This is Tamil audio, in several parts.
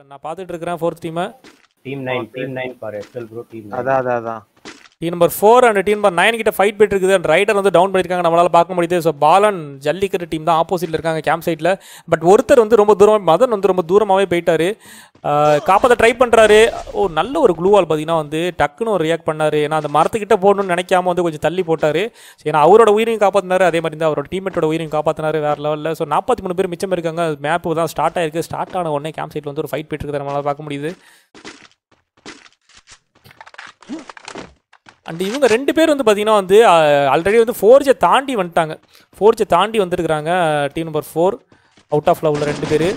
நான் பார்த்துட்டு இருக்கிறேன் ஃபோர்த் டீமை team nine team nine for SL bro team அதான் அதான் அதான் team number four and team number nine கிட்ட ஃபைட் போயிட்டு இருக்குது அண்ட் ரைடர் வந்து டவுன் பண்ணியிருக்காங்க நம்மளால பார்க்க முடியுது ஸோ பாலன் ஜல்லிக்கட்டு டீம் தான் ஆப்போசிட்ல இருக்காங்க கேம்ப் சைட்டில் பட் ஒருத்தர் வந்து ரொம்ப தூரம் மதன் வந்து ரொம்ப தூரமாகவே போயிட்டாரு ஆஹ் காப்பாற்ற ட்ரை பண்ணுறாரு ஓ நல்ல ஒரு க்ளூவால் பார்த்தீங்கன்னா வந்து டக்குன்னு ஒரு ரியாக்ட் பண்ணாரு ஏன்னா அந்த மரத்துக்கிட்ட போடணும்னு நினைக்காம வந்து கொஞ்சம் தள்ளி போட்டாரு ஏன்னா அவரோட உயிரையும் காப்பாற்றினாரு அதே மாதிரி தான் அவரோட டீம்மேட்டோட உயிரையும் காப்பாற்றினாரு வேற லெவலில் ஸோ நாற்பத்தி மூணு பேர் மிச்சம் இருக்காங்க மேப் தான் ஸ்டார்ட் ஆயிருக்கு ஸ்டார்ட் ஆன உடனே கேம்ப் சைட்டில் வந்து ஒரு ஃபைட் போயிட்டு இருக்குது நம்மளால பார்க்க முடியுது அண்ட் இவங்க ரெண்டு பேர் வந்து பார்த்தீங்கன்னா வந்து ஆல்ரெடி வந்து ஃபோர்ஜை தாண்டி வந்துட்டாங்க ஃபோர்ஜை தாண்டி வந்திருக்கிறாங்க team number four out of உள்ள ரெண்டு பேர்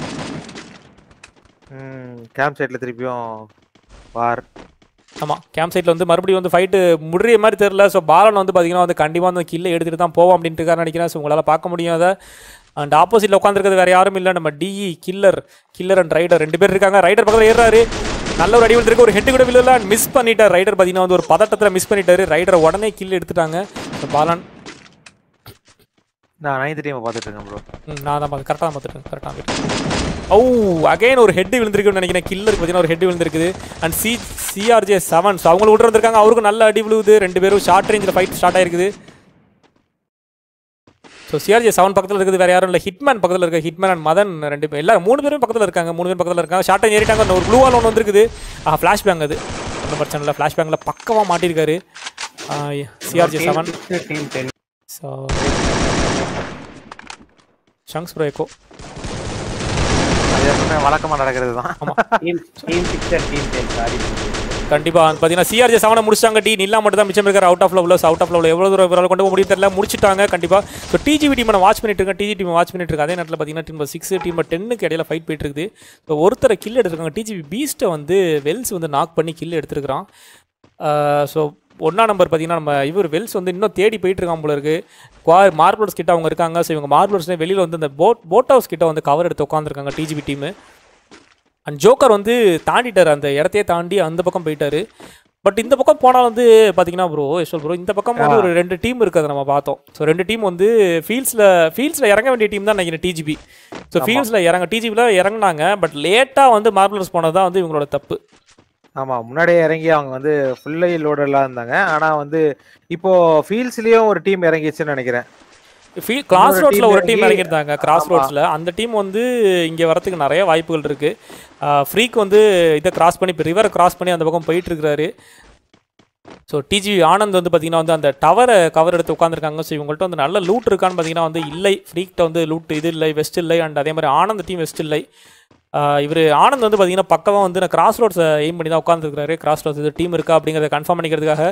கேம்ப் சைட்ல திருப்பியும் வார் ஆமாம் கேம்ப் சைட்டில் வந்து மறுபடியும் வந்து ஃபைட்டு முடிய மாதிரி தெரில ஸோ பாலன் வந்து பார்த்தீங்கன்னா வந்து கண்டிப்பாக வந்து கில்லை எடுத்துகிட்டு தான் போவோம் அப்படின்ட்டு இருக்காரு நினைக்கிறேன் ஸோ உங்களால் பார்க்க முடியும் அதை அண்ட் ஆப்போசிட்டில் உட்காந்துருக்கிறது வேறு யாரும் இல்லை நம்ம TE killer killer and rider ரெண்டு பேர் இருக்காங்க ரைடர் பக்கத்தில் ஏறாரு நல்ல ஒரு அடி வந்திருக்கு ஒரு ஹெட்டு கூட விழுல மிஸ் பண்ணிட்டார் ரைடர் பார்த்தீங்கன்னா வந்து ஒரு பதட்டத்தில் மிஸ் பண்ணிட்டாரு ரைடர் உடனே கில் எடுத்துட்டாங்க ஸோ பாலன் நான் நைன்த் டீமை பார்த்துட்டு இருக்கேன் ப்ரோ ம், நான் தான் பார்த்து கரெக்டாக தான் பார்த்துட்டேன் கரெக்டாக ஓ அகைன் ஒரு ஹெட் விழுந்திருக்குன்னு நினைக்கிறேன் கில்லருக்கு பார்த்தீங்கன்னா ஒரு ஹெட் விழுந்திருக்குது and C CRJ seven so அவங்களும் விட்டு வந்திருக்காங்க அவருக்கும் நல்ல அடி விழுவுது ரெண்டு பேரும் ஷார்ட் ரேஞ்சில் ஃபைட் ஸ்டார்ட் ஆயிருக்குது ஸோ சிஆர்ஜே செவன் பக்கத்தில் இருக்குது வேறு யாரும் இல்லை ஹிட்மேன் பக்கத்தில் இருக்க ஹிட்மேன் அண்ட் மதன் ரெண்டு பேர் எல்லாரும் மூணு பேரும் பக்கத்தில் இருக்காங்க மூணு பேர் பக்கத்தில் இருக்காங்க ஷார்ட் ரேஞ்ச் ஏறிட்டாங்க அந்த ஒரு ப்ளூ வால் ஒன்று வந்திருக்குது ஆ ஃப்ளாஷ் பேங்க் அது ஒன்றும் பிரச்சனை இல்லை ஃப்ளாஷ் பேங்கில் பக்கமாக மாட்டியிருக்காரு CRJ seven team ten so ஷங்ஸ் ப்ரோ எக்கோ அது எப்பவுமே வழக்கமா நடக்கிறது தான் team team six team ten sorry கண்டிப்பாக பார்த்தீங்கன்னா சிஆர்ஜே செவனை முடிச்சாங்க டி நில்லா மட்டும் தான் மிச்சம் இருக்கிற அவுட் ஆஃப் லவ்ல அவுட் ஆஃப் லவ்ல எவ்வளோ தூரம் இவரால் கொண்டு போக முடியும் தெரியல முடிச்சிட்டாங்க கண்டிப்பாக ஸோ டிஜிவி டீம் நான் வாட்ச் பண்ணிட்டு இருக்கேன் டிஜி டீம் வாட்ச் பண்ணிட்டு இருக்கேன் அதே நேரத்தில் பார்த்தீங்கன்னா டீம் சிக்ஸ் டீம் டென்னுக்கு இடையில ஃபைட் போயிட்டு இருக்குது ஸோ ஒருத்தரை கில் எடுத்திருக்காங்க டிஜிவி பீஸ்ட்டை வந்து வெல்ஸ் வந்து நாக் பண்ணி கில் எடுத்திருக்கிறான் ஸோ ஒன்றா நம்பர் பார்த்தீங்கன்னா நம்ம இவர் வெல்ஸ் வந்து இன்னும் தேடி போயிட்டு இருக்கான் போல இருக்கு குவா மார்பிள்ஸ் கிட்ட அவங்க இருக்காங்க ஸோ இவங்க மார்பிள்ஸ் வெளியில் வந்து இந்த போட் போட் ஹவுஸ் கிட்ட வந்து கவர் எடுத்து உட்காந்துருக்காங்க டிஜிபி டீமு அண்ட் ஜோக்கர் வந்து தாண்டிட்டார் அந்த இடத்தையே தாண்டி அந்த பக்கம் போயிட்டாரு பட் இந்த பக்கம் போனால் வந்து பார்த்தீங்கன்னா ப்ரோ யஷ்வல் ப்ரோ இந்த பக்கம் வந்து ஒரு ரெண்டு டீம் இருக்குது நம்ம பார்த்தோம் ஸோ ரெண்டு டீம் வந்து ஃபீல்ட்ஸில் ஃபீல்ட்ஸில் இறங்க வேண்டிய டீம் தான் நினைக்கிறேன் டிஜிபி ஸோ ஃபீல்ட்ஸில் இறங்க டிஜிபியில் இறங்குனாங்க பட் லேட்டாக வந்து மார்பிள்ஸ் போனது தான் வந்து இவங்களோட தப்பு ஆமா முன்னாடியே இறங்கி அவங்க வந்து ஃபுல்லி லோடெல்லாம் இருந்தாங்க ஆனா வந்து இப்போ ஃபீல்ட்ஸ்லயும் ஒரு டீம் இறங்கிச்சுன்னு நினைக்கிறேன் ஃபீ கிராஸ் இன்னொரு ரோட்ஸில் team ஒரு டீம் இறங்கி- இறங்கியிருந்தாங்க கிராஸ் ஆமா. ரோட்ஸில் அந்த டீம் வந்து இங்கே வரதுக்கு நிறைய வாய்ப்புகள் இருக்குது ஃப்ரீக் வந்து இதை கிராஸ் பண்ணி இப்போ ரிவரை கிராஸ் பண்ணி அந்த பக்கம் போயிட்டு இருக்கிறாரு ஸோ டிஜி ஆனந்த் வந்து பார்த்தீங்கன்னா வந்து அந்த டவரை கவர் எடுத்து உட்காந்துருக்காங்க ஸோ இவங்கள்ட்ட வந்து நல்ல லூட் இருக்கான்னு பார்த்தீங்கன்னா வந்து இல்லை ஃப்ரீக்கிட்ட வந்து லூட் இது இல்லை வெஸ்ட் இல்லை அண்ட் அதே மாதிரி ஆனந்த் டீம் வெஸ்ட் இல்லை இவர் ஆனந்த் வந்து பார்த்தீங்கன்னா பக்கமாக வந்து நான் கிராஸ் ரோட்ஸை எய்ம் பண்ணி தான் உட்காந்துருக்காரு கிராஸ் ரோட்ஸ் இது டீம் இருக்கா அப்படிங்கிறத கன்ஃபார்ம் பண்ணிக்கிறதுக்காக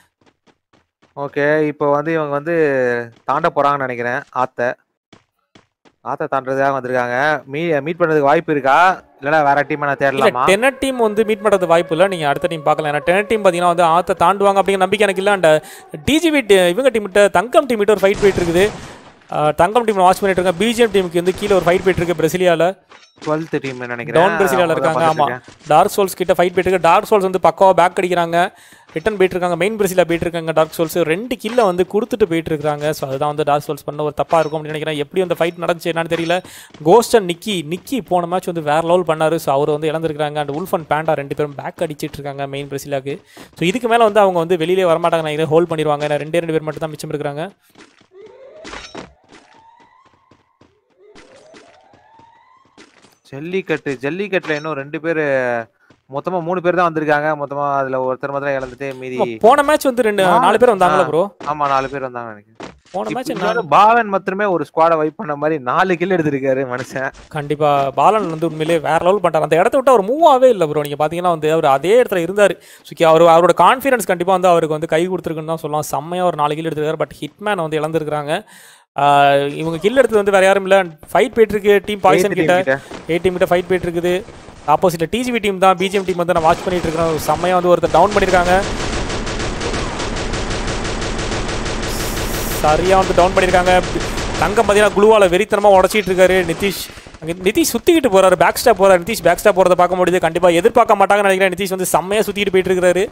ஓகே இப்போ வந்து இவங்க வந்து தாண்ட போறாங்கன்னு நினைக்கிறேன் ஆத்த ஆத்த தாண்டதுக்காக வந்திருக்காங்க மீ மீட் பண்றதுக்கு வாய்ப்பு இருக்கா இல்லைன்னா வேற டீம் நான் இல்ல தேடலாமா டெனட் டீம் வந்து மீட் பண்ணுறது வாய்ப்பு இல்லை நீங்கள் அடுத்த டீம் பார்க்கலாம் ஏன்னா டெனட் டீம் பார்த்தீங்கன்னா வந்து ஆத்த தாண்டுவாங்க அப்படிங்கிற நம்பிக்கை எனக்கு இல்லை அண்ட் டிஜிபி இவங்க டீம்கிட்ட தங்கம் டீம்கிட்ட ஒரு ஃபைட் போயிட்டு இருக்குது அஹ், தங்கம் டீம் வாட்ச் பண்ணிட்டு இருக்காங்க பிஜிஎம் டீமுக்கு வந்து கீழே ஒரு ஃபைட் போயிட்டு இருக்கு பிரசிலியாவில் டுவெல்த் டீம் நினைக்கிறேன் டவுன் பிரசிலியாவில் அவங்க தான் இருக்காங்க ஆமாம் பார்த்துட்டு டார்க் சோல்ஸ் கிட்ட ஃபைட் போயிட்டு இருக்கு டார்க் சோல்ஸ் வந்து பக்காவாக பேக் அடிக்கிறாங்க ரிட்டன் போயிட்டு இருக்காங்க மெயின் பிரசிலா போயிட்டு இருக்காங்க டார்க் சோல்ஸ் ரெண்டு கில்ல வந்து கொடுத்துட்டு போயிட்டு இருக்காங்க ஸோ அதுதான் வந்து டார்க் சோல்ஸ் பண்ண ஒரு தப்பாக இருக்கும் அப்படின்னு நினைக்கிறேன் எப்படி அந்த ஃபைட் நடந்துச்சு என்னன்னு தெரியல கோஸ்ட் அண்ட் நிக்கி நிக்கி போன மேட்ச் வந்து வேற லெவல் பண்ணாரு ஸோ அவர் வந்து இழந்திருக்காங்க அண்ட் உல்ஃப் அண்ட் பேண்டா ரெண்டு பேரும் பேக் அடிச்சிட்டு இருக்காங்க மெயின் பிரசிலாக்கு ஸோ இதுக்கு மேலே வந்து அவங்க வந்து வெளியிலே வரமாட்டாங்க நான் ஹோல்ட் பண்ணிடுவாங்க ஏன்னா ரெண்டே ரெண்டு பேர் மட்டும் தான் மிச்சம் இருக்கிறாங்க ஜல்லிக்கட்டு ஜல்லிக்கட்டுல இன்னும் ரெண்டு பேர் மொத்தமா மூணு பேர் தான் வந்திருக்காங்க மொத்தமா அதுல ஒருத்தர் மாத்திரம் இழந்துட்டு மீதி போன மேட்ச் வந்து ரெண்டு ஆ, நாலு பேர் வந்தாங்களா ஆ. ப்ரோ ஆமா நாலு பேர் வந்தாங்க நினைக்கிறேன் போன மேட்ச் இப்ப இன்னொரு பாவன் மாத்திரமே ஒரு ஸ்குவாட வைப் பண்ண மாதிரி நாலு கில் எடுத்திருக்காரு மனுஷன் கண்டிப்பா பாலன் வந்து உண்மையிலேயே வேற லெவல் பண்றாரு அந்த இடத்த விட்டு அவர் மூவ் ஆகவே இல்லை ப்ரோ நீங்க பாத்தீங்கன்னா வந்து அவர் அதே இடத்துல இருந்தாரு சுக்கி அவர் அவரோட கான்ஃபிடன்ஸ் கண்டிப்பா வந்து அவருக்கு வந்து கை கொடுத்துருக்குன்னு தான் சொல்லலாம் செம்மையா ஒரு நாலு கில் எடுத்திருக்காரு பட் ஹிட்மேன் வந்து இழந்திருக்காங்க ஆஹ் இவங்க கில் எடுத்தது வந்து வேற யாரும் இல்ல ஃபைட் போயிட்டு இருக்கு டீம் பாய்சன் Eighth team கிட்ட ஏ டீம் கிட்ட ஃபைட் போயிட்டு இருக்குது ஆப்போசிட்ல டிஜிபி டீம் தான் பிஜிஎம் டீம் வந்து நான் வாட்ச் பண்ணிட்டு இருக்கிறேன் செம்மையா வந்து ஒருத்தர் டவுன் பண்ணிருக்காங்க சரியா வந்து டவுன் பண்ணியிருக்காங்க தங்கம் பார்த்தீங்கன்னா குளுவால வெறித்தனமாக உடச்சிட்டு இருக்காரு நிதிஷ் அங்கே நிதிஷ் சுற்றிக்கிட்டு போறாரு பேக் ஸ்டாப் போறாரு நிதிஷ் பேக் ஸ்டாப் போகிறத பார்க்க முடியுது கண்டிப்பாக எதிர்பார்க்க மாட்டாங்கன்னு நினைக்கிறேன் நிதிஷ் வந்து செம்மையாக சுற்றிக்கிட்டு போயிட்டு இருக்காரு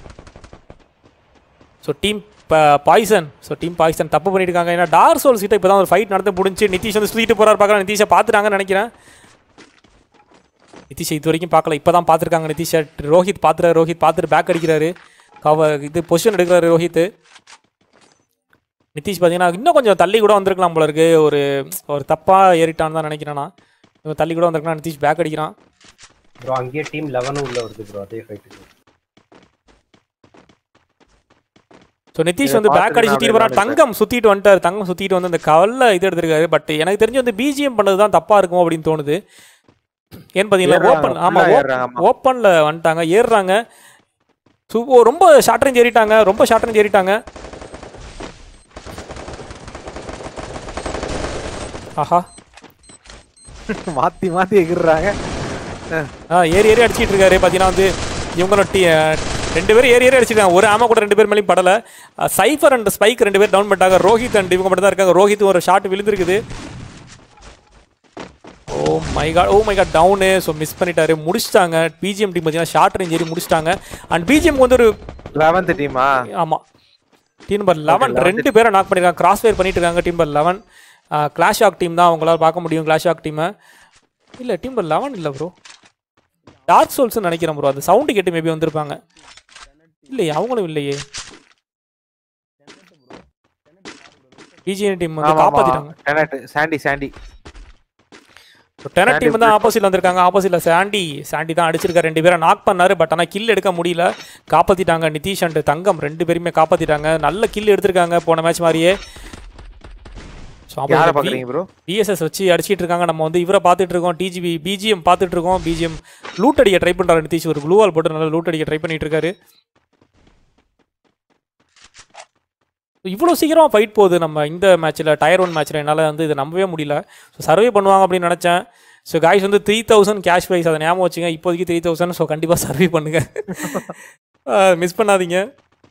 so team poison so team poison தப்பு பண்ணியிருக்காங்க ஏன்னா டார் சோல்ஸ் கிட்ட இப்போ தான் ஒரு ஃபைட் நடந்து முடிஞ்சு நிதிஷ் வந்து சுற்றிட்டு போறாரு பார்க்கலாம் நிதிஷை பார்த்துட்டாங்கன்னு நினைக்கிறேன் நிதிஷ் இது வரைக்கும் பார்க்கல இப்போ தான் பார்த்துருக்காங்க நிதிஷ் ரோஹித் பார்த்துறாரு ரோஹித் பார்த்துட்டு பேக் அடிக்கிறாரு கவர் இது பொசிஷன் எடுக்கிறாரு ரோஹித் நிதிஷ் பார்த்தீங்கன்னா இன்னும் கொஞ்சம் தள்ளி கூட வந்திருக்கலாம் போல இருக்கு ஒரு ஒரு தப்பாக ஏறிட்டான்னு தான் நினைக்கிறேன் நான் இவன் தள்ளி கூட வந்திருக்கலாம் நிதிஷ் பேக் அடிக்கிறான் ப்ரோ அங்கேயே டீம் லெவனும் உள்ள வருது ப்ரோ அதே ஃபைட்டுக்கு ஸோ நிதிஷ் இதை வந்து பேக் பார்த்துட்டு அடி நான் சுற்றிட்டு வரான் அப்படியே தங்கம் சுற்றிட்டு வந்துட்டார் தங்கம் சுற்றிட்டு வந்து அந்த கவல்ல இது எடுத்திருக்காரு பட் எனக்கு தெரிஞ்சு வந்து பிஜிஎம் பண்ணது தான் தப்பாக இருக்கும் அப்படின்னு தோணுது ஏன்னு பார்த்தீங்கன்னா ஏறுறாங்க, ஓப்பன் full-ஆ ஆமாம் ஏறுறாங்க, ஆமா. ஓப்பனில் வந்துட்டாங்க ஏறுறாங்க சு ஓ, ரொம்ப ஷார்ட் ரேஞ்ச் ஏறிட்டாங்க ரொம்ப ஷார்ட் ரேஞ்ச் ஏறிட்டாங்க ஆஹா மாத்தி மாத்தி எகிர்றாங்க ஆ ஏறி ஏறி அடிச்சிட்டு இருக்காரு பார்த்தீங்கன்னா வந்து இவங்களோட டீ ரெண்டு பேரும் ஏறி ஏறி அடிச்சிருக்காங்க ஒரு ஆமா கூட ரெண்டு பேர் மேலேயும் படல சைஃபர் அண்ட் ஸ்பைக் ரெண்டு பேர் டவுன் பண்ணிட்டாங்க ரோஹித் அண்ட் இவங்க மட்டும் தான் இருக்காங்க ரோஹித் ஒரு ஷாட் விழுந்திருக்குது oh my god oh my god down so miss பண்ணிட்டாரு முடிச்சிட்டாங்க பிஜிஎம் டீம் பார்த்தீங்கன்னா ஷார்ட் ரேஞ்ச் ஏறி முடிச்சிட்டாங்க அண்ட் பிஜிஎம் வந்து ஒரு லெவன்த் டீமா ஆமாம் டீம் நம்பர் லெவன் ரெண்டு பேரை நாக் பண்ணிருக்காங்க கிராஸ் ஃபயர் பண்ணிட்டு இருக்காங்க டீம் நம்பர் லெவன் கிளாஷ் ஆக் டீம் தான் அவங்களால பார்க்க முடியும் கிளாஷ் ஆக் டீமை இல்லை டீம் நம்பர் லெவன் இல்லை ப்ரோ டார்க் சோல்ஸ்னு நினைக்கிறேன் ப்ரோ அது சவுண்டு கேட்டு மேபி வந்திருப்பாங்க இல்லையே அவங்களும் இல்லையே பிஜிஎன் டீம் வந்து காப்பாத்திட்டாங்க Tenet Sandy Sandy Tenet team தான் ஆப்போசிட்ல வந்திருக்காங்க ஆப்போசிட்ல சாண்டி சாண்டி தான் அடிச்சிருக்காரு ரெண்டு பேரை நாக் பண்ணாரு பட் ஆனால் கில் எடுக்க முடியல காப்பாத்திட்டாங்க நிதிஷ் அண்ட் தங்கம் ரெண்டு பேருமே காப்பாத்திட்டாங்க நல்ல கில் எடுத்திருக்காங்க போன மேட்ச் மாதிரியே So, யாரை அப்போ பாக்குறீங்க ப்ரோ பிஎஸ்எஸ் வச்சு அடிச்சிட்டு இருக்காங்க நம்ம வந்து இவரை பார்த்துட்டு இருக்கோம் டிஜிபி பிஜிஎம் பார்த்துட்டு இருக்கோம் பிஜிஎம் லூட் அடிக்க ட்ரை பண்றாரு நிதிஷ் ஒரு ப்ளூ வால் போட்டு நல்லா லூட் அடிக்க ட்ரை பண்ணிட்டு இருக்காரு இவ்வளோ சீக்கிரமாக ஃபைட் போகுது நம்ம இந்த மேட்ச்சில் டயர் ஒன் மேட்ச்சில் என்னால் வந்து இதை நம்பவே முடியல ஸோ சர்வே பண்ணுவாங்க அப்படின்னு நினச்சேன் ஸோ காய்ஸ் வந்து த்ரீ தௌசண்ட் கேஷ் ப்ரைஸ் அதை ஞாபகம் வச்சுங்க இப்போதைக்கு த்ரீ தௌசண்ட் ஸோ கண்டிப்பாக சர்வே பண்ணுங்க மிஸ் பண்ணாதீங்க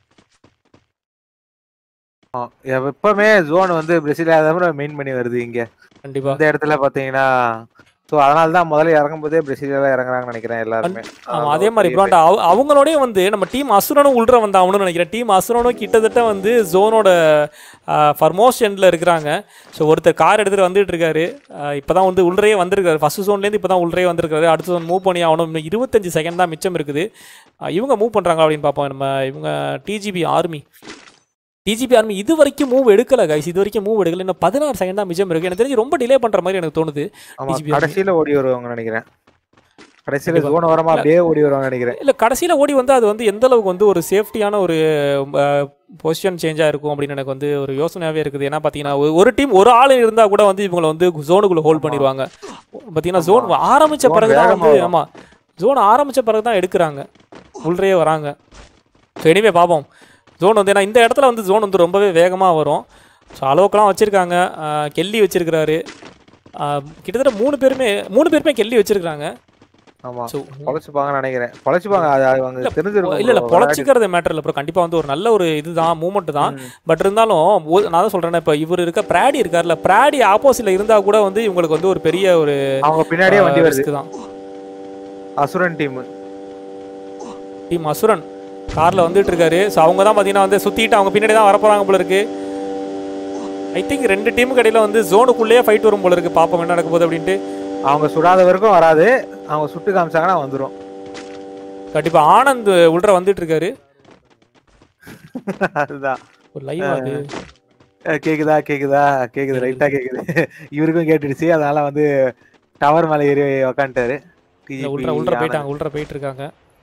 எப்பவுமே ஜோன் வந்து பிரசில் மெயின் பண்ணி வருது இங்க கண்டிப்பாக இந்த இடத்துல பாத்தீங்கன்னா சோ அதனால தான் முதல்ல இறங்கும் போதே பிரசில இறங்குறாங்கன்னு நினைக்கிறேன் எல்லாருமே ஆமாம் அதே மாதிரி இப்போ அவங்களோடய வந்து நம்ம டீம் அசுரனும் உள்ற வந்தாகணும்னு நினைக்கிறேன் டீம் அசுரனும் கிட்டத்தட்ட வந்து ஜோனோட ஃபர்மோஸ்ட் எண்டில் இருக்கிறாங்க ஸோ ஒருத்தர் கார் எடுத்துகிட்டு வந்துட்டு இருக்காரு இப்போ தான் வந்து உள்ளே வந்திருக்காரு ஃபர்ஸ்ட் ஜோன்லேருந்து இப்போ தான் உள்ளே வந்திருக்காரு அடுத்த ஜோன் மூவ் பண்ணி ஆகணும் இன்னும் இருபத்தஞ்சு செகண்ட் தான் மிச்சம் இருக்குது அஹ் இவங்க மூவ் பண்ணுறாங்க அப்படின்னு பார்ப்போம் நம்ம இவங்க டிஜிபி ஆர்மி டிஜிபி ஆர்மி இது வரைக்கும் மூவ் எடுக்கல கைஸ் இது வரைக்கும் மூவ் எடுக்கல இன்னும் பதினாறு செகண்ட் தான் மிச்சம் இருக்கு எனக்கு தெரிஞ்சு ரொம்ப டிலே பண்ணுற மாதிரி எனக்கு தோணுது ஆமா TGP கடைசியில ஓடி வருவாங்க நினைக்கிறேன் கடைசியில ஜோன் வரமா அப்படியே ஓடி வருவாங்க நினைக்கிறேன் இல்லை கடைசியில் ஓடி வந்து அது வந்து எந்த அளவுக்கு வந்து ஒரு சேஃப்டியான ஒரு பொசிஷன் சேஞ்சாக இருக்கும் அப்படின்னு எனக்கு வந்து ஒரு யோசனையாகவே இருக்குது ஏன்னா பார்த்தீங்கன்னா ஒரு- ஒரு டீம் ஒரு ஆள் இருந்தால் கூட வந்து இவங்களை வந்து ஜோனுக்குள்ளே ஹோல்ட் பண்ணிடுவாங்க பார்த்தீங்கன்னா ஜோன் ஆரம்பித்த Zone பிறகு தான் வேகமா வந்து வரும். ஆமாம் ஜோன் ஆரம்பித்த பிறகு தான் எடுக்கிறாங்க உள்ளே வராங்க ஸோ எனிவே பார்ப்போம் ஜோன் வந்து ஏன்னா இந்த இடத்துல வந்து ஜோன் வந்து ரொம்பவே வேகமாக வரும் ஸோ அளவுக்கெல்லாம் வச்சுருக்காங்க கெல்லி வச்சிருக்கிறாரு ஆஹ் கிட்டத்தட்ட மூணு பேருமே மூணு பேருமே கெல்லி வச்சிருக்காங்க ஆமா ஸோ பொழைச்சுப்பாங்கன்னு நினைக்கிறேன் பொழைச்சுப்பாங்க அது அது அவங்க தெரிஞ்சிருக்கும் இல்ல இல்ல bro. பொழைச்சிக்கிறது மேட்டர் இல்ல ப்ரோ கண்டிப்பா வந்து ஒரு நல்ல ஒரு இதுதான் மூமெண்ட் தான் பட் இருந்தாலும் ஒ- நான் தான் சொல்றேன் இப்ப இவர் இருக்க பிராடி இருக்கார்ல பிராடி ஆப்போசிட்ல இருந்தா கூட வந்து இவங்களுக்கு வந்து ஒரு பெரிய ஒரு அவங்க பின்னாடியே வண்டி வருது risk தான் அசுரன் டீம் டீம் அசுரன் கார்ல வந்துட்டு இருக்காரு ஸோ அவங்க தான் பாத்தீங்கன்னா வந்து சுத்திட்டு அவங்க பின்னாடி தான் வரப்போறாங்க போல இருக்கு ஐ திங்க் ரெண்டு டீமுக்கு இடையில வந்து ஜோனுக்குள்ளேயே ஃபைட் வரும் போல இருக்கு பாப்போம் என்ன நடக்க போகுது அப்படின்ட்டு அவங்க சுடாத வரைக்கும் வராது அவங்க சுட்டு காமிச்சாங்கன்னா வந்துரும் கண்டிப்பா ஆனந்த் உள்ள வந்துட்டு இருக்காரு அதுதான் ஒரு லைவ் அது அஹ் கேக்குதா கேக்குதா கேக்குது ரைட்டா கேக்குது இவருக்கும் கேட்டுடுச்சு அதனால வந்து டவர் மேல ஏறி உக்காந்துட்டாரு இல்ல, உள்ற உள்ற போயிட்டாங்க உள்ற போயிட்டு இருக்காங்க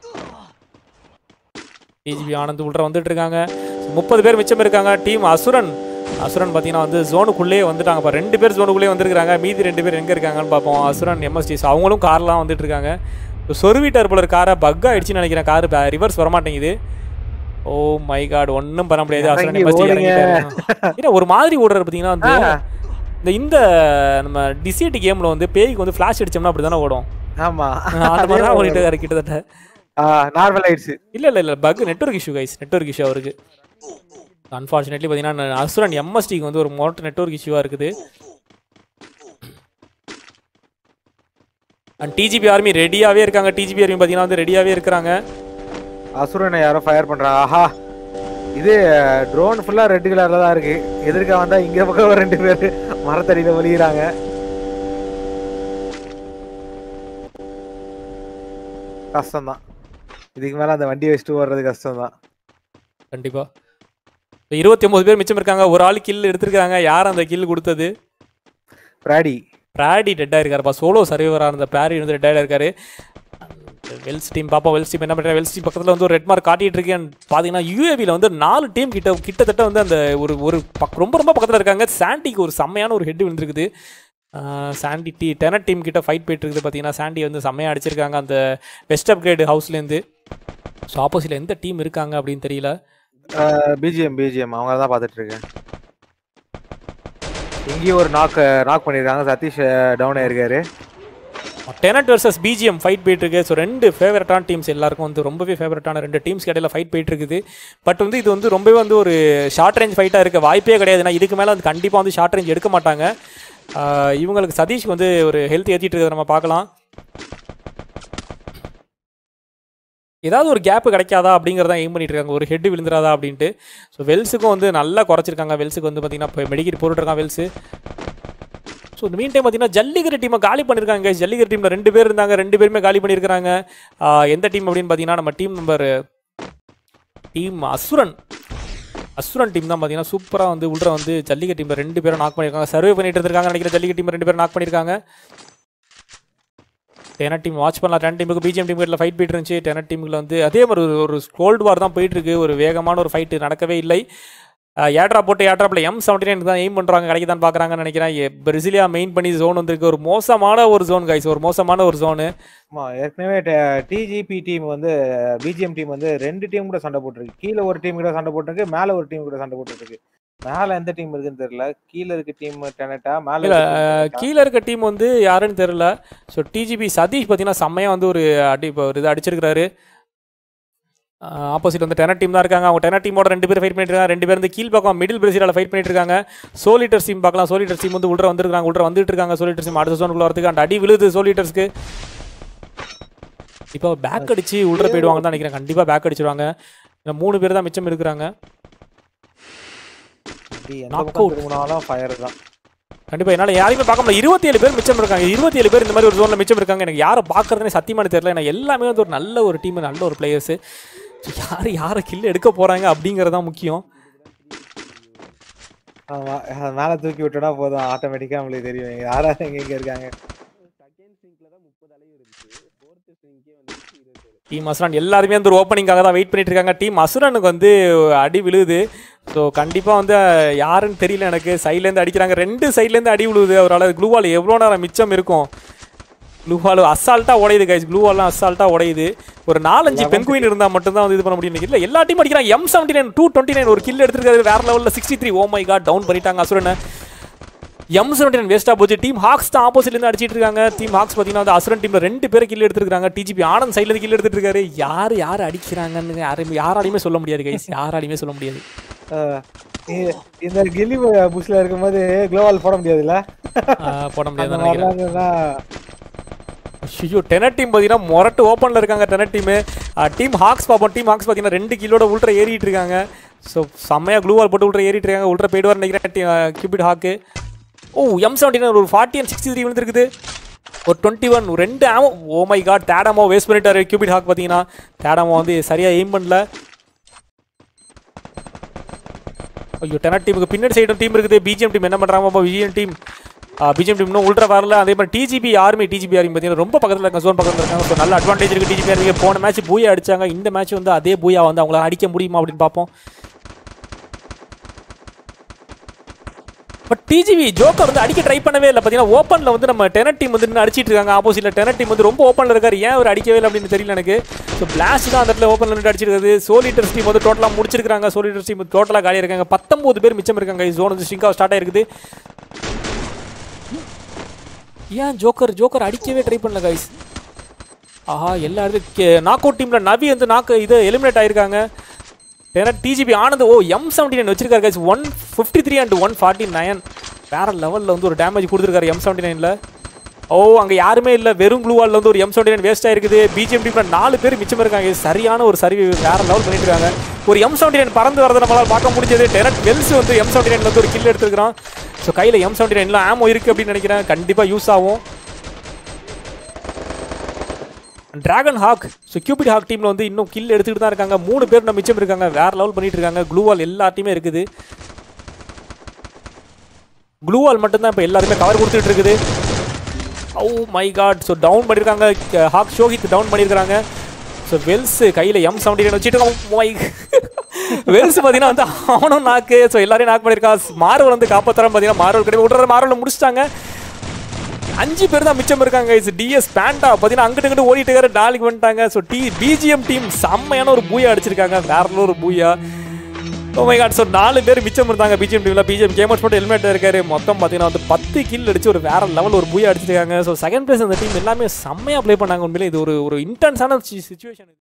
டிஜிபி ஆனந்த் உள்ற வந்துட்டு இருக்காங்க முப்பது பேர் மிச்சம் இருக்காங்க டீம் அசுரன் அசுரன் பார்த்தீங்கன்னா வந்து ஜோனுக்குள்ளேயே வந்துட்டாங்க இப்போ ரெண்டு பேர் ஜோனுக்குள்ளேயே வந்திருக்காங்க மீதி ரெண்டு பேர் எங்கே இருக்காங்கன்னு பார்ப்போம் அசுரன் எம்எஸ்டிஸ் அவங்களும் கார்லாம் வந்துட்டு இருக்காங்க இப்போ சொருவிட்டார் போல காரை பக் ஆயிடுச்சுன்னு நினைக்கிறேன் கார் ரிவர்ஸ் வரமாட்டேங்குது ஓ மை காட் ஒன்றும் பண்ண முடியாது அசுரன் இறங்கி எம்எஸ்டி ஓடுங்க. இறங்கிட்டாரு ஏன்னா ஒரு மாதிரி ஓடுறாரு பார்த்தீங்கன்னா வந்து இந்த இந்த நம்ம டிசிடி கேமில் வந்து பேய்க்கு வந்து ஃப்ளாஷ் அடிச்சோம்னா அப்படி தானே ஓடும் ஆமா அந்த மாதிரி தான் ஓடிட்டு இருக்காரு கிட்டத்தட்ட நார்மல் ஆயிடுச்சு இல்ல இல்ல இல்ல bug network issue guys network issue அவருக்கு அன்ஃபார்ச்சுனேட்லி பார்த்தீங்கன்னா அசுரன் எம்எஸ்டிக்கு வந்து ஒரு மோட்டர் நெட்வொர்க் இஷ்யூவாக இருக்குது அண்ட் டிஜிபி ஆர்மி ரெடியாகவே இருக்காங்க டிஜிபி ஆர்மி பார்த்தீங்கன்னா வந்து ரெடியாகவே இருக்கிறாங்க அசுரனை யாரோ ஃபயர் பண்றாங்க ஆஹா இது ட்ரோன் ஃபுல்லா ரெட் கலர்ல தான் இருக்கு எதிர்க்க வந்தா இங்க பக்கம் ஒரு ரெண்டு பேர் மரத்தடியில ஒளிகிறாங்க கஷ்டம் தான் இதுக்கு மேல அந்த வண்டியை வச்சுட்டு ஓடுறது கஷ்டம் தான் கண்டிப்பா இப்ப இருபத்தி ஒன்பது பேர் மிச்சம் இருக்காங்க ஒரு ஆள் கில் எடுத்திருக்காங்க யார் அந்த கில் கொடுத்தது பிராடி பிராடி டெட்டாக இருக்காருப்பா சோலோ சர்வீவராக இருந்த பிராடி வந்து டெட்டாக இருக்காரு வெல்ஸ் டீம் பாப்பா வெல்ஸ் டீம் என்ன பண்ணுறாங்க வெல்ஸ் டீம் பக்கத்தில் வந்து ஒரு ரெட் மார்க் காட்டிட்டு இருக்கேன் பார்த்தீங்கன்னா யூஏவியில் வந்து நாலு டீம் கிட்ட கிட்டத்தட்ட வந்து அந்த ஒரு ஒரு பக் ரொம்ப ரொம்ப பக்கத்தில் இருக்காங்க சாண்டிக்கு ஒரு செம்மையான ஒரு ஹெட் விழுந்திருக்குது ah Sandy D Tenet team கிட்ட ஃபைட் போயிட்டு இருக்குது பார்த்தீங்கன்னா சாண்டி வந்து செம்மையாக அடிச்சிருக்காங்க அந்த வெஸ்ட் அப்கிரேட் ஹவுஸ்லேருந்து ஸோ ஆப்போசிட்டில் எந்த டீம் இருக்காங்க அப்படின்னு தெரியல பிஜிஎம் பிஜிஎம் அவங்க தான் பார்த்துட்டு இருக்கேன் இங்கேயும் ஒரு நாக் நாக் பண்ணியிருக்காங்க சதீஷ் டவுன் ஆயிருக்காரு டெனட் வர்சஸ் பிஜிஎம் ஃபைட் போயிட்டு இருக்கு ஸோ ரெண்டு ஃபேவரட்டான டீம்ஸ் எல்லாருக்கும் வந்து ரொம்பவே ஃபேவரட்டான ரெண்டு டீம்ஸ் இடையில ஃபைட் போயிட்டு இருக்குது பட் வந்து இது வந்து ரொம்பவே வந்து ஒரு ஷார்ட் ரேஞ்ச் ஃபைட்டாக இருக்க வாய்ப்பே கிடையாது ஏன்னா இதுக்கு மேலே வந்து கண்டிப்பாக வந்து ஷார்ட் ரேஞ்ச் எடுக்க மாட்டாங்க ஆஹ் இவங்களுக்கு சதீஷ் வந்து ஒரு ஹெல்த் ஏற்றிட்டு இருக்கிறத நம்ம பார்க்கலாம் ஏதாவது ஒரு கேப் கிடைக்காதா அப்படிங்கிறத எய்ம் பண்ணிட்டு இருக்காங்க ஒரு ஹெட் விழுந்துராதா அப்படின்ட்டு ஸோ வெல்ஸுக்கும் வந்து நல்லா குறைச்சிருக்காங்க வெல்ஸுக்கு வந்து பார்த்தீங்கன்னா இப்போ மெடிக்கெட் போட்டுருக்கான் வெல்ஸு ஸோ இந்த மீன் டைம் பார்த்தீங்கன்னா ஜல்லிக்கட்டு டீமை காலி பண்ணியிருக்காங்க guys. ஜல்லிக்கட்டு டீமில் ரெண்டு பேர் இருந்தாங்க ரெண்டு பேருமே காலி பண்ணியிருக்காங்க ஆஹ் எந்த டீம் அப்படின்னு பார்த்தீங்கன்னா நம்ம டீம் நம்பர் டீம் அசுரன் அசுரன் டீம் தான் பார்த்தீங்கன்னா சூப்பராக வந்து உள்ள வந்து ஜல்லிக்கட்டு டீமில் ரெண்டு பேரும் நாக் பண்ணியிருக்காங்க சர்வே பண்ணிட்டு இருந்திருக்காங்க நினைக்கிறேன் ஜல்லிக்கட்டு டீம் ரெண்டு பேரும் நாக் பண்ணியிருக்காங்க டெனட் டீம் வாட்ச் பண்ணலாம் டென் டீமுக்கு பிஜிஎம் டீம் ஃபைட் போயிட்டு இருந்துச்சு டெனட் டீமுக்கு வந்து அதே மாதிரி ஒரு ஒரு கோல்டு வார் தான் போயிட்டு இருக்கு ஒரு வேகமான ஒரு ஃபைட்டு நடக்கவே இல்லை ஏட்ரா போட்டு ஏட்ராப்பில் எம் செவன்டி நைன் தான் எய்ம் பண்ணுறாங்க கிடைக்க தான் பார்க்குறாங்கன்னு நினைக்கிறேன் எ- பிரசிலியா மெயின் பண்ணி ஜோன் வந்திருக்கு ஒரு மோசமான ஒரு ஜோன் கைஸ் ஒரு மோசமான ஒரு ஜோனு ஆமா ஏற்கனவே டிஜிபி டீம் வந்து பிஜிஎம் டீம் வந்து ரெண்டு டீம் கூட சண்டை போட்டிருக்கு கீழே ஒரு டீம் கூட சண்டை போட்டிருக்கு மேல ஒரு டீம் கூட சண்டை போட்டுருக்கு மேல எந்த டீம் இருக்குன்னு தெரியல கீழே இருக்க டீம் டெனட்டா மேல இல்ல, இருக்க team Tenet ஆ? கீழே இருக்க டீம் வந்து யாருன்னு தெரியல ஸோ டிஜிபி சதீஷ் பார்த்தீங்கன்னா செம்மையாக வந்து ஒரு அடி இப்போ ஒரு இது அடிச்சிருக்காரு ஆப்போசிட் வந்து டெனர் டீம் தான் இருக்காங்க அவங்க டெனர் டீமோட ரெண்டு பேர் ஃபைட் பண்ணிட்டு இருக்காங்க ரெண்டு பேர் வந்து கீழ் பக்கம் மிடில் பிரசிலால ஃபைட் பண்ணிட்டு இருக்காங்க சோலிட்டர்ஸ் டீம் பார்க்கலாம் சோலிட்டர்ஸ் டீம் வந்து உள்ள வந்துருக்காங்க உள்ள வந்துட்டு இருக்காங்க சோலிட்டர்ஸ் டீம் அடுத்த ஜோனுக்குள்ள வரதுக்கு அந்த அடி விழுது சோலிட்டர்ஸ்க்கு இப்போ பேக் அடிச்சு உள்ள போயிடுவாங்கன்னு தான் நினைக்கிறேன் கண்டிப்பாக பேக் அடிச்சிருவாங்க இந்த மூணு பேர் தான் மிச்சம் இருக்கிறாங்க அப்படி எந்த knock பக்கம் out. திரும்பினாலும் ஃபயர் தான் கண்டிப்பா என்னால யாரையுமே பார்க்க முடியல இருபத்தி ஏழு பேர் மிச்சம் இருக்காங்க இருபத்தி ஏழு பேர் இந்த மாதிரி ஒரு ஜோன்ல மிச்சம் இருக்காங்க எனக்கு யாரை பார்க்கறதுனே சத்தியமான தெரியல ஏன்னா எல்லாமே வந்து ஒரு நல்ல ஒரு டீம் நல்ல ஒரு பிளேயர்ஸ் யார் யாரை கில் எடுக்க போறாங்க அப்படிங்கறது தான் முக்கியம் ஆமா அது மேல தூக்கி விட்டோம்னா போதும் ஆட்டோமேட்டிக்கா நம்மளுக்கு தெரியும் யாரா எங்க எங்க இருக்காங்க டீம் அசுரன் எல்லாருமே வந்து ஒரு ஓப்பனிங்காக தான் வெயிட் பண்ணிட்டு இருக்காங்க டீம் அசுரனுக்கு வந்து அடி விழுது ஸோ கண்டிப்பாக வந்து யாருன்னு தெரியல எனக்கு சைட்லேருந்து அடிக்கிறாங்க ரெண்டு சைட்லேருந்து அடி விழுவுது அவரால் க்ளூவால் எவ்வளோ நேரம் மிச்சம் இருக்கும் க்ளூவால் அசால்ட்டாக உடையுது கைஸ் க்ளூவால்லாம் அசால்ட்டாக உடையுது ஒரு நாலஞ்சு பென்குயின் இருந்தால் மட்டும்தான் வந்து இது பண்ண முடியும் இல்லை எல்லா டீம் அடிக்கிறாங்க M seventy nine two twenty nine ஒரு கில் எடுத்துருக்காரு வேற லெவலில் sixty three oh my god down பண்ணிட்டாங்க அசுரனை எம் செவன்டி நைன் வேஸ்ட்டாக போச்சு டீம் ஹாக்ஸ் தான் ஆப்போசிட்லேருந்து அடிச்சிட்டு இருக்காங்க டீம் ஹாக்ஸ் பார்த்தீங்கன்னா வந்து அசுரன் டீமில் ரெண்டு பேர் கில் எடுத்துருக்காங்க டிஜிபி ஆனந்த் சைட்லேருந்து கில் எடுத்துட்டு இருக்காரு யார் யார் அடிக்கிறாங்கன்னு யாரும் யாராலையுமே சொல்ல முடியாது கைஸ் யாராலையுமே சொல்ல முடியாது அஹ் இ- இந்த கில்லி புஷ்ல இருக்கும்போது குளோவால் போட முடியாதுல்ல ஆஹ் போட முடியாது அந்த நினைக்கிறேன் மாதிரிலாம் இருந்தா ஐயோ டெனட் டீம் பார்த்தீங்கன்னா மொரட்டு ஓப்பனில் இருக்காங்க டெனட் டீமு டீம் ஹாக்ஸ் பார்ப்போம் டீம் ஹாக்ஸ் பார்த்தீங்கன்னா ரெண்டு கிலோட உள்ட்ர ஏறிட்டு இருக்காங்க ஸோ செம்மையாக க்ளூவால் போட்டு உள்ட்ர ஏறிட்டு இருக்காங்க உள்ட்ர போயிடுவார் நினைக்கிறேன் Cupid Hawk oh M seventy ஒரு ஃபார்ட்டி அண்ட் சிக்ஸ்டி த்ரீ விழுந்துருக்குது ஒரு டுவெண்ட்டி ஒன் ரெண்டு ஆமோ ஓ மை காட் தேடாமோ வேஸ்ட் பண்ணிட்டாரு கியூபிட் ஹாக் பார்த்தீங்கன்னா தேடாமோ வந்து சரியாக எய்ம் பண்ணல ஐயோ டெனட் டீமுக்கு பின்னாடி சைடும் டீம் இருக்குது பிஜிஎம் டீம் என்ன பண்ணுறாங்க பிஜிஎம் டீம் பிஜிஎம் டீம் இன்னும் உள்ட்ரா வரல அதே மாதிரி டிஜிபி ஆர்மி டிஜிபி ஆர்மி பார்த்தீங்கன்னா ரொம்ப பக்கத்தில் இருக்காங்க ஜோன் பக்கத்தில் இருக்காங்க ஸோ நல்ல அட்வான்டேஜ் இருக்குது டிஜிபி ஆர்மி போன மேட்ச் பூயா அடிச்சாங்க இந்த மேட்ச் வந்து அதே பூயா வந்து அவங்களால அடிக்க முடியுமா அப்படின்னு பார்ப்போம் பட் டிஜிவி ஜோக்கர் வந்து அடிக்க ட்ரை பண்ணவே இல்லை பார்த்தீங்கன்னா ஓப்பனில் வந்து நம்ம டெனட் டீம் வந்து நின்னு அடிச்சிட்டு இருக்காங்க ஆப்போசிட்ல டெனட் டீம் வந்து ரொம்ப ஓப்பனில் இருக்காரு ஏன் அவர் அடிக்கவே இல்லை அப்படின்னு தெரியல எனக்கு ஸோ பிளாஸ்ட் தான் அந்த இடத்துல ஓப்பனில் நின்று அடிச்சிருக்காது சோலிட்டர்ஸ் டீம் வந்து டோட்டலாக முடிச்சிருக்காங்க சோலிட்டர்ஸ் டீம் டோட்டலாக காலியாக இருக்காங்க பத்தொம்பது பேர் மிச்சம் இருக்காங்க ஜோன் வந்து ஸ்ட்ரிங்காக ஸ்டார்ட் ஆயிருக்குது ஏன் ஜோக்கர் ஜோக்கர் அடிக்கவே ட்ரை பண்ணல கைஸ் ஆஹா எல்லா இடத்துல நாக் அவுட் டீமில் நவி வந்து நாக்கு இது எலிமினேட் ஆயிருக்காங்க ஏன்னா DGB Anand oh M seventy nine வச்சிருக்காரு guys one fifty three and one forty nine வேற லெவலில் வந்து ஒரு டேமேஜ் கொடுத்துருக்காரு எம் செவன்டி நைனில் ஓ அங்கே யாருமே இல்லை வெறும் க்ளூவால் வந்து ஒரு எம் செவன்டி நைன் வேஸ்ட் ஆயிருக்குது பிஜிஎம் டீமில் நாலு பேர் மிச்சம் இருக்காங்க இது சரியான ஒரு சர்வி வேற லெவல் பண்ணிட்டு இருக்காங்க ஒரு எம் செவன்டி நைன் பறந்து வரதை நம்மளால் பார்க்க முடிஞ்சது டெரட் வெல்ஸ் வந்து எம் செவன்டி நைன்ல வந்து ஒரு கில் எடுத்துருக்கான் ஸோ கையில் எம் செவன்டி நைன்லாம் ஆமோ இருக்குது அப்படின்னு நினைக்கிறேன் கண்டிப்பாக யூஸ் ஆகும் Dragon Hawk so Cupid Hawk டீமில் வந்து இன்னும் கில் எடுத்துக்கிட்டு தான் இருக்காங்க மூணு பேர் நம்ம மிச்சம் இருக்காங்க வேற லெவல் பண்ணிட்டு இருக்காங்க க்ளூவால் எல்லா டீமே இருக்குது க்ளூவால் மட்டும்தான் இப்போ எல்லாருமே கவர் கொடுத்துட்டு இருக்குது oh my god so down பண்ணியிருக்காங்க ஹாக் ஷோஹித் டவுன் பண்ணியிருக்காங்க ஸோ வெல்ஸ் கையில் எம் செவன்டி வச்சுட்டு மை வெல்ஸ் பார்த்தீங்கன்னா வந்து அவனும் நாக்கு ஸோ எல்லாரையும் நாக் பண்ணியிருக்கான் மார்வல் வந்து காப்பாற்றுறான் பார்த்தீங்கன்னா மார்வல் கிடையாது விட்ற மார்வல் முடிச்சிட்டாங்க அஞ்சு பேர் தான் மிச்சம் இருக்காங்க இஸ் டிஎஸ் பேண்டா பார்த்தீங்கன்னா அங்கிட்டு இங்கிட்டு ஓடிட்டு இருக்காரு நாளைக்கு வந்துட்டாங்க ஸோ டி பிஜிஎம் டீம் செம்மையான ஒரு பூயா அடிச்சிருக்காங்க வேற level ஒரு பூயா ஓ மை காட் ஸோ நாலு பேர் மிச்சம் இருந்தாங்க பிஜிஎம் டீமில் பிஜிஎம் கேமர்ஸ் மட்டும் ஹெல்மெட் இருக்காரு மொத்தம் பார்த்தீங்கன்னா வந்து பத்து கில் அடிச்சு ஒரு வேற லெவல் ஒரு பூயா அடிச்சிருக்காங்க ஸோ செகண்ட் பிளேஸ் அந்த டீம் எல்லாமே செம்மையாக ப்ளே பண்ணாங்க உண்மையிலே இது ஒரு ஒரு இன்டென்ஸான சுச்சுவேஷன்